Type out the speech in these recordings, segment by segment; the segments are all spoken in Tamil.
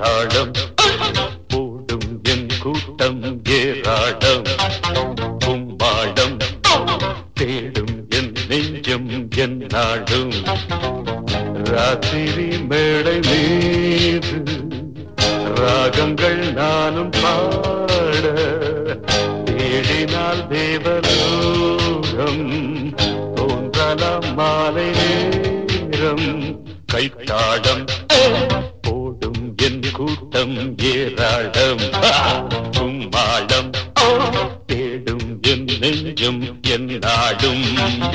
கைத்தாளம் போடும் என் கூட்டம் ஏராளம் கும்பாடம் தேடும் என் நெஞ்சம் என் நாடும் ராத்திரி மேடை மீது ராகங்கள் நானும் பாட தேடினால் தேவலோகம் தோன்றலாம் மாலை நேரம் கைத்தாடம் போடும் என் கூட்டம் ஏராளம் கும்மாளம் தேடும் என் நெஞ்சம் என் நாடும்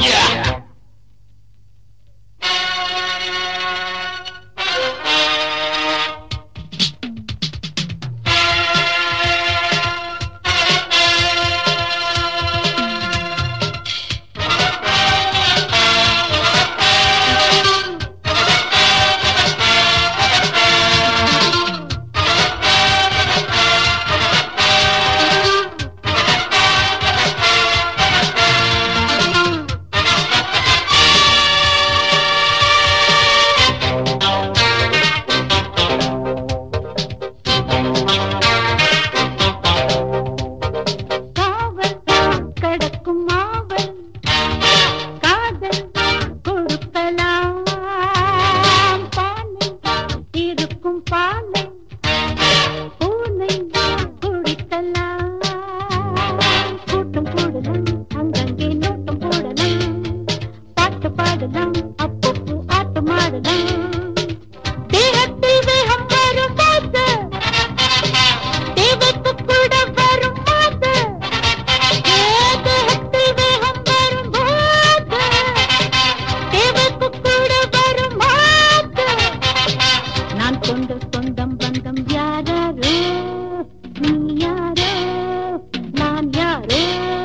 காவல் கடக்கும் ஆவல் காதல் கொடுக்கலாம் பானை இருக்கும் பாலை பூனை குடிக்கலாம் கூட்டம் போடலாம் அங்கங்கே நோட்டம் போடலாம் பாட்டு பாடலாம் அப்பப்போ ஆட்டம் ஆடலாம் தேகத்தில் வேகம் வரும் போது தேவைக்கு கூட வரும் போது தேகத்தில் வேகம் வரும் போது தேவைக்கு கூட வரும் போது நான் கொண்ட சொந்தம் பந்தம் யாரோ நீ யாரோ நான் யாரோ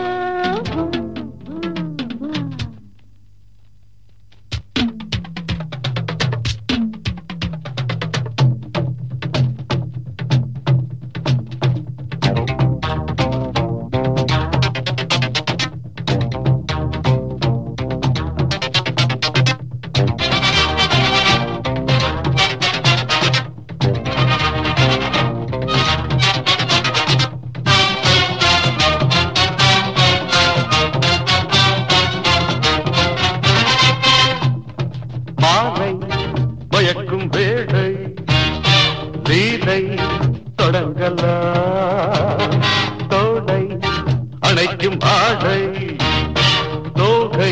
மாலை மயக்கும் வேளை லீலை தொடங்கலாம் தோலை அணைக்கும் ஆடை தோகை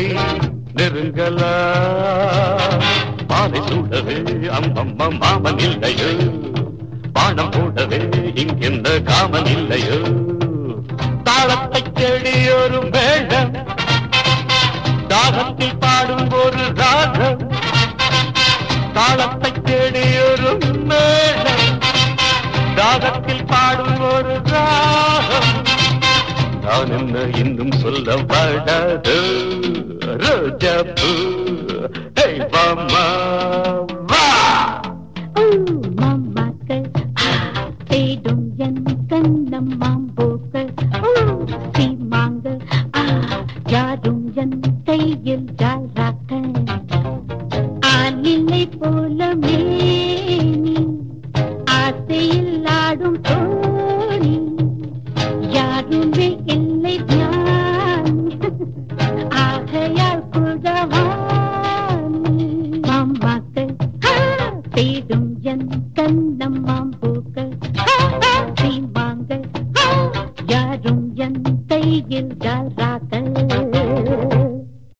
நெருங்கலாம் மாலை சூடவே அம்மம்மா மாமன் இல்லையோ பானம் போடவே இங்கெந்த காமன் இல்லையோ தாளத்தை தேடி ஒரு மேடம் தாகத்தில் பாடும் ஒரு ராகம் தாளத்தை தேடி ஒரு மேடம் தாகத்தில் பாடும் ஒரு ராகம் நான் என்ன இன்னும் சொல்ல படாது ரோஜாப்பூ ஹே மாமா வா மாமாக்கள் தேடும் என் கண்ணம் மாம்போக்கள் சீமாங்கள் யாரும் என் கையில் ஜாராக்க ஆளில்லை போல மேனி ஆசையில் ஆடும் தோணி யாருமே இல்லை ஞானி ஆகையால் குதவானி மாமாக்கள் தேடும் என் கண்ணம் மாம்